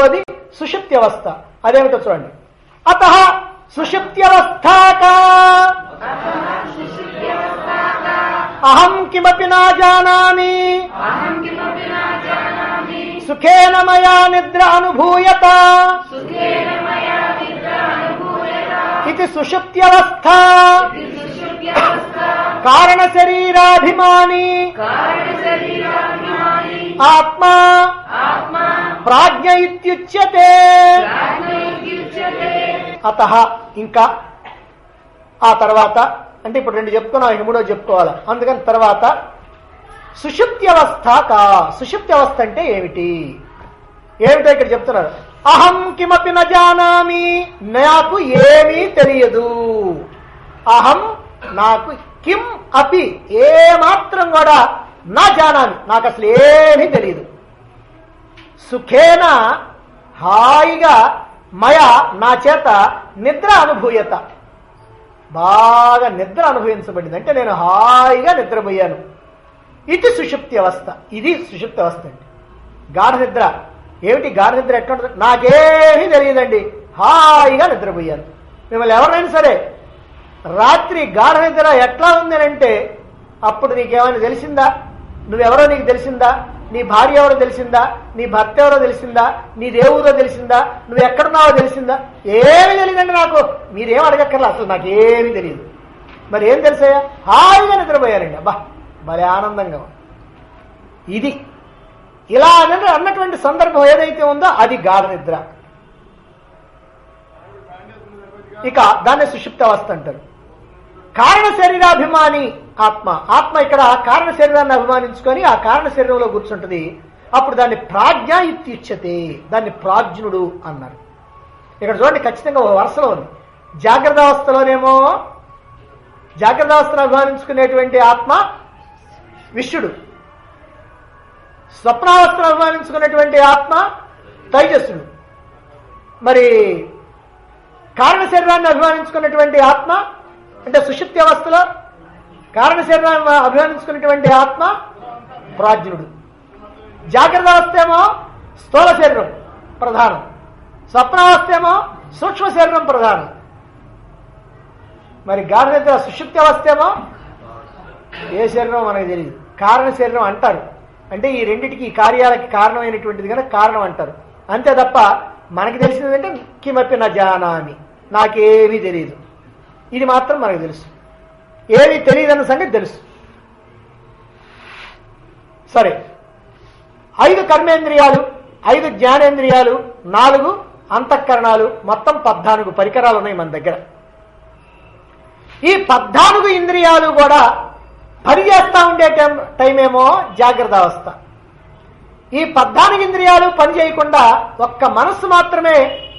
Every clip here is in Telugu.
రెండవది సుషుప్త్యవస్థ అదేమిటో చూడండి అత సుషుప్త్యవస్థాకా అహం కిమపి నా జానామి సుఖేన మయా నిద్ర అనుభూయత ఇది సుషుప్త్యవస్థ కారణ శరీరాభిమాని ఆత్మా ప్రాజ్ఞ ఇత్యుచ్యతే అత ఇంకా ఆ తర్వాత అంటే ఇప్పుడు రెండు చెప్పుకున్నాం ఇక మూడో చెప్పుకోవాలి అందుకని తర్వాత సుషుప్తి అవస్థ కా సుషుప్తి అవస్థ అంటే ఏమిటి ఏమిటో ఇక్కడ చెప్తున్నారు అహం కిమపి న జానామి నాకు ఏమీ తెలియదు అహం నాకు కిం అపి ఏ మాత్రం కూడా నా జానామి నాకు అసలు ఏమీ తెలియదు సుఖేన హాయిగా మయ నా చేత నిద్ర అనుభూయత బాగా నిద్ర అనుభవించబడింది అంటే నేను హాయిగా నిద్రపోయాను ఇది సుషుప్తి అవస్థ ఇది సుషుప్తి అవస్థ అండి గాఢ నిద్ర ఏమిటి గాఢ నిద్ర ఎట్లా ఉంటుంది నాకేమీ తెలియదండి హాయిగా నిద్రపోయాను మిమ్మల్ని ఎవరైనా సరే రాత్రి గాఢ నిద్ర ఎట్లా ఉంది అని అంటే అప్పుడు నీకేమైనా తెలిసిందా నువ్వెవరో నీకు తెలిసిందా నీ భార్య ఎవరో తెలిసిందా నీ భర్త ఎవరో తెలిసిందా నీ దేవుడో తెలిసిందా నువ్వు ఎక్కడున్నావో తెలిసిందా ఏమీ తెలియదండి నాకు మీరేం అడగక్కర్లా అసలు నాకేమీ తెలియదు మరి ఏం తెలుసాయా హాయిగా నిద్రపోయారండి అబ్బా భలే ఆనందంగా ఉంది. ఇది ఇలా అని అన్నటువంటి సందర్భం ఏదైతే ఉందో అది గాఢ నిద్ర ఇక దాన్ని సుషుప్త అవస్థ అంటారు కారణ శరీరాభిమాని ఆత్మ ఆత్మ ఇక్కడ కారణ శరీరాన్ని అభిమానించుకొని ఆ కారణ శరీరంలో కూర్చుంటది అప్పుడు దాన్ని ప్రాజ్ఞ ఇత్యుచ్యతే దాన్ని ప్రాజ్ఞుడు అన్నారు ఇక్కడ చూడండి ఖచ్చితంగా ఒక వరుసలో ఉంది జాగ్రత్త అవస్థలోనేమో జాగ్రత్త అవస్థను అభిమానించుకునేటువంటి ఆత్మ విష్ణుడు స్వప్నావస్థను అభిమానించుకున్నటువంటి ఆత్మ తైజస్సుడు మరి కారణ శరీరాన్ని అభిమానించుకున్నటువంటి ఆత్మ అంటే సుషుప్తి అవస్థలో కారణ శరీరాన్ని అభిమానించుకున్నటువంటి ఆత్మ ప్రాజ్ఞుడు జాగ్రత్త అవస్థ ఏమో స్థూల శరీరం ప్రధానం స్వప్నావస్థ ఏమో సూక్ష్మ శరీరం ప్రధానం మరి గాఢ నిద్ర సుషుప్తి అవస్థ ఏమో ఏ శరీరం మనకు తెలియదు కారణ శరీరం అంటారు అంటే ఈ రెండిటికి ఈ కార్యాలకి కారణమైనటువంటిది కనుక కారణం అంటారు అంతే తప్ప మనకి తెలిసిందంటే కిమపి నా జానామి నాకేమీ తెలియదు ఇది మాత్రం మనకు తెలుసు ఏమీ తెలియదన్న సంగతి తెలుసు సరే ఐదు కర్మేంద్రియాలు ఐదు జ్ఞానేంద్రియాలు నాలుగు అంతఃకరణాలు మొత్తం పద్నాలుగు పరికరాలు ఉన్నాయి మన దగ్గర ఈ పద్నాలుగు ఇంద్రియాలు కూడా పనిచేస్తా ఉండే టైం టైం ఏమో జాగ్రత్త అవస్థ ఈ పద్నాలుగు ఇంద్రియాలు పని చేయకుండా ఒక్క మనస్సు మాత్రమే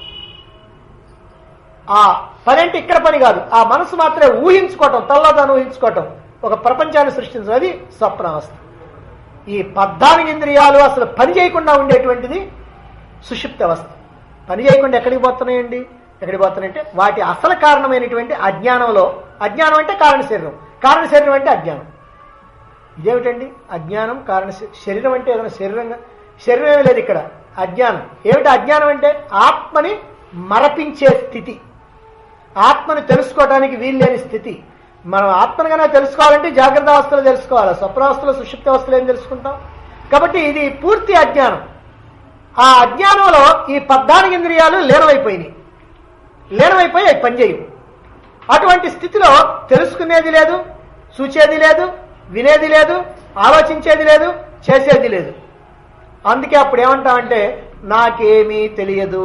ఆ పని అంటే ఇక్కడ పని కాదు ఆ మనసు మాత్రమే ఊహించుకోవటం తల్లదాన్ని ఊహించుకోవటం ఒక ప్రపంచాన్ని సృష్టించడం అది స్వప్నావస్థ ఈ పద్నాలుగు ఇంద్రియాలు అసలు పని చేయకుండా ఉండేటువంటిది సుషుప్తి అవస్థ పని చేయకుండా ఎక్కడికి పోతున్నాయండి ఎక్కడికి పోతున్నాయంటే వాటి అసలు కారణమైనటువంటి అజ్ఞానంలో అజ్ఞానం అంటే కారణ శరీరం కారణ శరీరం అంటే అజ్ఞానం ఇదేమిటండి అజ్ఞానం కారణ శ- శరీరం అంటే ఏదైనా శరీరంగా శరీరం ఏమీ లేదు ఇక్కడ అజ్ఞానం ఏమిటి అజ్ఞానం అంటే ఆత్మని మరపించే స్థితి ఆత్మని తెలుసుకోవడానికి వీలు లేని స్థితి మనం ఆత్మను కనుక తెలుసుకోవాలంటే జాగ్రత్త అవస్థలో తెలుసుకోవాలి స్వప్నావస్థలో సుషుప్త అవస్థలో ఏం తెలుసుకుంటాం కాబట్టి ఇది పూర్తి అజ్ఞానం ఆ అజ్ఞానంలో ఈ పద్నాలుగు ఇంద్రియాలు లీనమైపోయినాయి లీనమైపోయి అవి పనిచేయవు అటువంటి స్థితిలో తెలుసుకునేది లేదు చూచేది లేదు వినేది లేదు ఆలోచించేది లేదు చేసేది లేదు అందుకే అప్పుడు ఏమంటామంటే నాకేమీ తెలియదు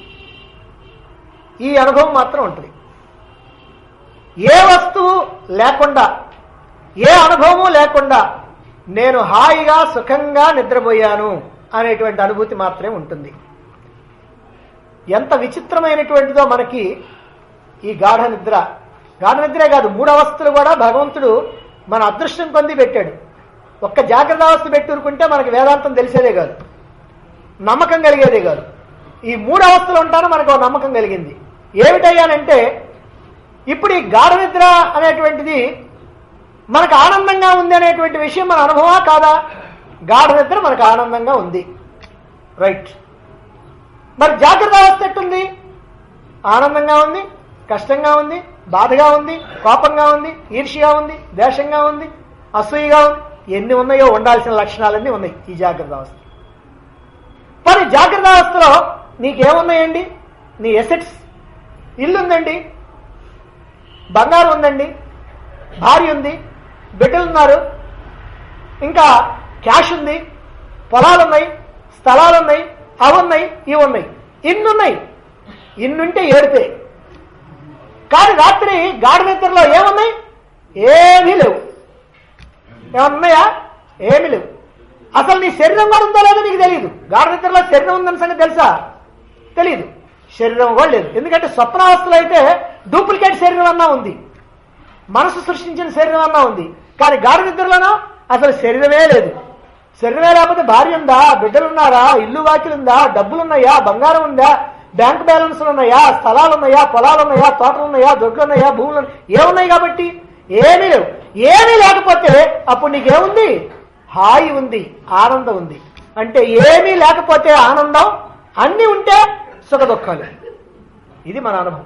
ఈ అనుభవం మాత్రం ఉంటుంది ఏ వస్తువు లేకుండా ఏ అనుభవము లేకుండా నేను హాయిగా సుఖంగా నిద్రపోయాను అనేటువంటి అనుభూతి మాత్రమే ఉంటుంది ఎంత విచిత్రమైనటువంటిదో మనకి ఈ గాఢ నిద్ర గాఢ నిద్రే కాదు మూడు అవస్థలు కూడా భగవంతుడు మన అదృష్టం పొంది పెట్టాడు ఒక్క జాగ్రత్త అవస్థ పెట్టి ఊరుకుంటే మనకి వేదాంతం తెలిసేదే కాదు నమ్మకం కలిగేదే కాదు ఈ మూడు అవస్థలు ఉంటానో మనకు ఒక నమ్మకం కలిగింది ఏమిటయ్యానంటే ఇప్పుడు ఈ గాఢ నిద్ర అనేటువంటిది మనకు ఆనందంగా ఉంది అనేటువంటి విషయం మన అనుభవా కాదా గాఢ నిద్ర మనకు ఆనందంగా ఉంది రైట్ మరి జాగ్రత్త అవస్థ ఎట్టుంది ఆనందంగా ఉంది కష్టంగా ఉంది బాధగా ఉంది కోపంగా ఉంది ఈర్ష్యగా ఉంది ద్వేషంగా ఉంది అసూయగా ఉంది ఎన్ని ఉన్నాయో ఉండాల్సిన లక్షణాలన్నీ ఉన్నాయి ఈ జాగ్రత్త అవస్థ మరి జాగ్రత్త అవస్థలో నీకేమున్నాయండి నీ ఎసెట్స్ ఇల్లు ఉందండి బంగారం ఉందండి భార్య ఉంది బిడ్డలు ఉన్నారు ఇంకా క్యాష్ ఉంది పొలాలు ఉన్నాయి స్థలాలు ఉన్నాయి అవి ఉన్నాయి ఇవి ఉన్నాయి ఇన్నున్నాయి ఇన్నుంటే ఏడితే కానీ రాత్రి గాఢ నిద్రలో ఏమున్నాయి ఏమీ లేవు ఏమన్నా ఉన్నాయా ఏమీ లేవు అసలు నీ శరీరం కూడా ఉందో లేదో నీకు తెలియదు గాఢ నిద్రలో శరీరం ఉందని సంగతి తెలుసా తెలియదు శరీరం కూడా లేదు ఎందుకంటే స్వప్నావస్థలో అయితే డూప్లికేట్ శరీరం అన్నా ఉంది మనసు సృష్టించిన శరీరం అన్నా ఉంది కానీ గాఢ నిద్రలోనో అసలు శరీరమే లేదు శరీరమే లేకపోతే భార్య ఉందా బిడ్డలున్నారా ఇల్లు వాకిలుందా డబ్బులున్నాయా బంగారం ఉందా బ్యాంక్ బ్యాలెన్స్ ఉన్నాయా స్థలాలు ఉన్నాయా పొలాలు ఉన్నాయా తోటలు ఉన్నాయా దొడ్లు ఉన్నాయా భూములు ఉన్నాయా? ఏమున్నాయి కాబట్టి ఏమీ లేవు ఏమీ లేకపోతే అప్పుడు నీకేముంది హాయి ఉంది ఆనందం ఉంది అంటే ఏమీ లేకపోతే ఆనందం అన్ని ఉంటే సుఖ దుఃఖాలు ఇది మన అనుభవం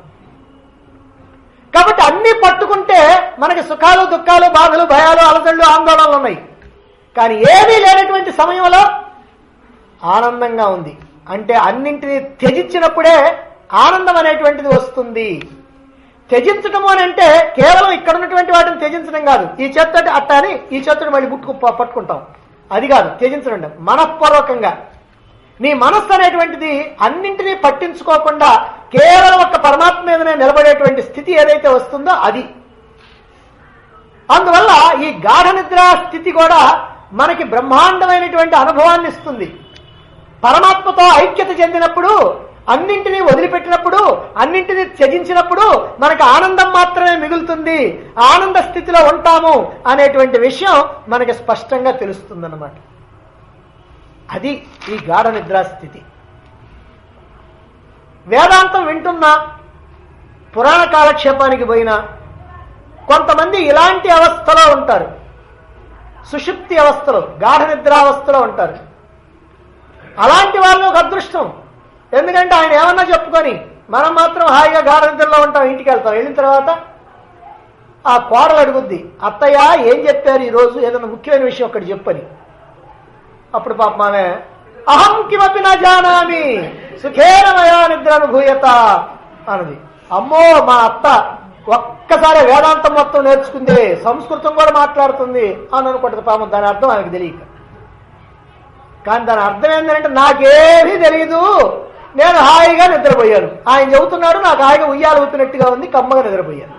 కాబట్టి అన్ని పట్టుకుంటే మనకి సుఖాలు దుఃఖాలు బాధలు భయాలు అలజళ్ళు ఆందోళనలు ఉన్నాయి కానీ ఏమీ లేనటువంటి సమయంలో ఆనందంగా ఉంది అంటే అన్నింటినీ త్యజించినప్పుడే ఆనందం అనేటువంటిది వస్తుంది త్యజించటము అని అంటే కేవలం ఇక్కడ ఉన్నటువంటి వాటిని త్యజించడం కాదు ఈ చేత్తోటి అట్ట అని ఈ చేత్తోటి మళ్ళీ ముట్టుకు ప- పట్టుకుంటాం అది కాదు త్యజించడం అంటే మనఃపూర్వకంగా నీ మనస్సు అనేటువంటిది అన్నింటినీ పట్టించుకోకుండా కేవలం ఒక పరమాత్మ మీదనే నిలబడేటువంటి స్థితి ఏదైతే వస్తుందో అది అందువల్ల ఈ గాఢ నిద్ర స్థితి కూడా మనకి బ్రహ్మాండమైనటువంటి అనుభవాన్ని ఇస్తుంది పరమాత్మతో ఐక్యత చెందినప్పుడు అన్నింటినీ వదిలిపెట్టినప్పుడు అన్నింటినీ త్యజించినప్పుడు మనకు ఆనందం మాత్రమే మిగులుతుంది ఆనంద స్థితిలో ఉంటాము అనేటువంటి విషయం మనకి స్పష్టంగా తెలుస్తుందన్నమాట అది ఈ గాఢ నిద్రా స్థితి వేదాంతం వింటున్నా పురాణ కాలక్షేపానికి పోయినా కొంతమంది ఇలాంటి అవస్థలో ఉంటారు సుషుప్తి అవస్థలో గాఢ నిద్రావస్థలో ఉంటారు అలాంటి వాళ్ళు ఒక అదృష్టం ఎందుకంటే ఆయన ఏమన్నా చెప్పుకొని మనం మాత్రం హాయిగా గాఢ నిద్రలో ఉంటాం ఇంటికి వెళ్తాం వెళ్ళిన తర్వాత ఆ కోడలు అడుగుద్ది అత్తయ్య ఏం చెప్పారు ఈ రోజు ఏదైనా ముఖ్యమైన విషయం ఒకటి చెప్పని అప్పుడు పాప ఆమె అహం కిమపి నా జానామి సుఖేన మయా నిద్ర అనుభూయత అన్నది అమ్మో మా అత్త ఒక్కసారి వేదాంతం మొత్తం నేర్చుకుంది సంస్కృతం కూడా మాట్లాడుతుంది అని అనుకుంటుంది పాపం దాని అర్థం ఆమెకు తెలియక కానీ దాని అర్థం ఏంటంటే నాకేమీ తెలియదు నేను హాయిగా నిద్రపోయాను ఆయన చెబుతున్నాడు నాకు హాయిగా ఉయ్యాలు ఊతున్నట్టుగా ఉంది కమ్మగా నిద్రపోయాను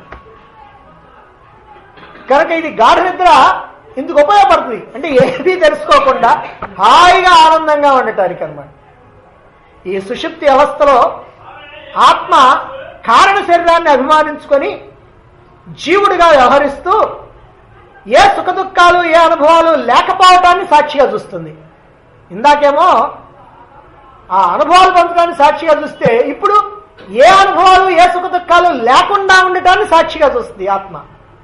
కనుక ఇది గాఢ నిద్ర ఇందుకు ఉపయోగపడుతుంది అంటే ఏది తెలుసుకోకుండా హాయిగా ఆనందంగా ఉండటానికి అన్నమాట ఈ సుషుప్తి అవస్థలో ఆత్మ కారణ శరీరాన్ని అభిమానించుకొని జీవుడిగా వ్యవహరిస్తూ ఏ సుఖదుఖాలు ఏ అనుభవాలు లేకపోవటాన్ని సాక్షిగా చూస్తుంది ఇందాకేమో ఆ అనుభవాలు పొందడాన్ని సాక్షిగా చూస్తే ఇప్పుడు ఏ అనుభవాలు ఏ సుఖదుఖాలు లేకుండా ఉండటాన్ని సాక్షిగా చూస్తుంది ఆత్మ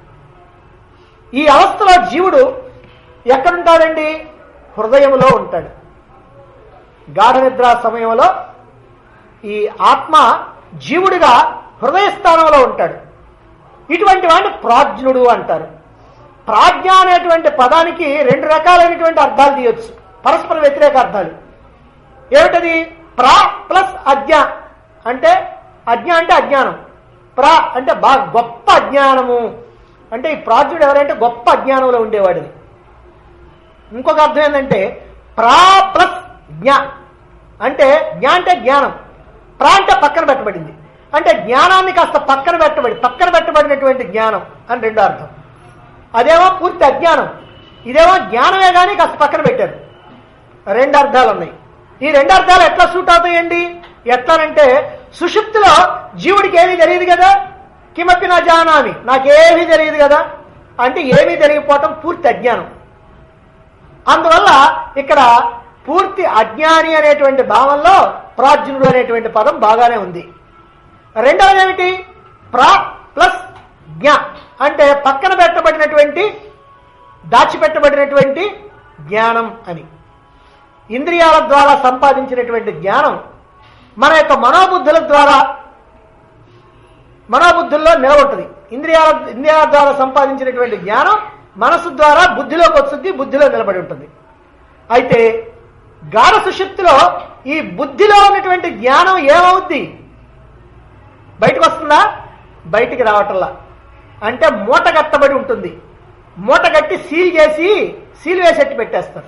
ఈ అవస్థలో జీవుడు ఎక్కడుంటాడండి హృదయంలో ఉంటాడు గాఢ నిద్ర సమయంలో ఈ ఆత్మ జీవుడిగా హృదయ స్థానంలో ఉంటాడు ఇటువంటి వాడిని ప్రాజ్ఞుడు అంటారు ప్రాజ్ఞ అనేటువంటి పదానికి రెండు రకాలైనటువంటి అర్థాలు తీయొచ్చు పరస్పర వ్యతిరేక అర్థాలు ఏమిటది ప్రా ప్లస్ అజ్ఞ అంటే అజ్ఞ అంటే అజ్ఞానం ప్రా అంటే బాగా గొప్ప అజ్ఞానము అంటే ఈ ప్రాజ్ఞుడు ఎవరంటే గొప్ప అజ్ఞానంలో ఉండేవాడిని ఇంకొక అర్థం ఏంటంటే ప్రా ప్లస్ జ్ఞ అంటే జ్ఞ అంటే జ్ఞానం ప్రా అంటే పక్కన పెట్టబడింది అంటే జ్ఞానాన్ని కాస్త పక్కన పెట్టబడి పక్కన పెట్టబడినటువంటి జ్ఞానం అని రెండో అర్థం అదేమో పూర్తి అజ్ఞానం ఇదేమో జ్ఞానమే కానీ కాస్త పక్కన పెట్టారు రెండు అర్థాలు ఉన్నాయి ఈ రెండు అర్థాలు ఎట్లా సూట్ అవుతాయండి ఎట్లానంటే సుషుప్తిలో జీవుడికి ఏమీ తెలియదు కదా కిమపి నా జానామి నాకేమీ తెలియదు కదా అంటే ఏమీ తెలియకపోవటం పూర్తి అజ్ఞానం అందువల్ల ఇక్కడ పూర్తి అజ్ఞాని అనేటువంటి భావంలో ప్రాజ్ఞుడు అనేటువంటి పదం బాగానే ఉంది రెండవది ఏమిటి ప్రా ప్లస్ జ్ఞ అంటే పక్కన పెట్టబడినటువంటి దాచిపెట్టబడినటువంటి జ్ఞానం అని ఇంద్రియాల ద్వారా సంపాదించినటువంటి జ్ఞానం మన యొక్క మనోబుద్ధుల ద్వారా మనోబుద్ధుల్లో నిలబడుతుంది ఇంద్రియాల ఇంద్రియాల ద్వారా సంపాదించినటువంటి జ్ఞానం మనసు ద్వారా బుద్ధిలోకి వస్తుంది బుద్ధిలో నిలబడి ఉంటుంది అయితే గాఢ సుషుప్తిలో ఈ బుద్ధిలో ఉన్నటువంటి జ్ఞానం ఏమవుద్ది బయటకు వస్తుందా బయటికి రావటంలా అంటే మూట కట్టబడి ఉంటుంది మూట కట్టి సీల్ చేసి సీల్ వేసెట్టి పెట్టేస్తారు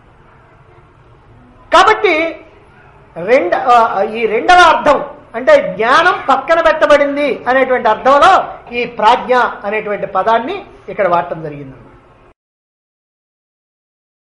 కాబట్టి రెండ ఆ, ఈ రెండవ అర్థం అంటే జ్ఞానం పక్కన పెట్టబడింది అనేటువంటి అర్థంలో ఈ ప్రాజ్ఞ అనేటువంటి పదాన్ని ఇక్కడ వాడటం జరిగింది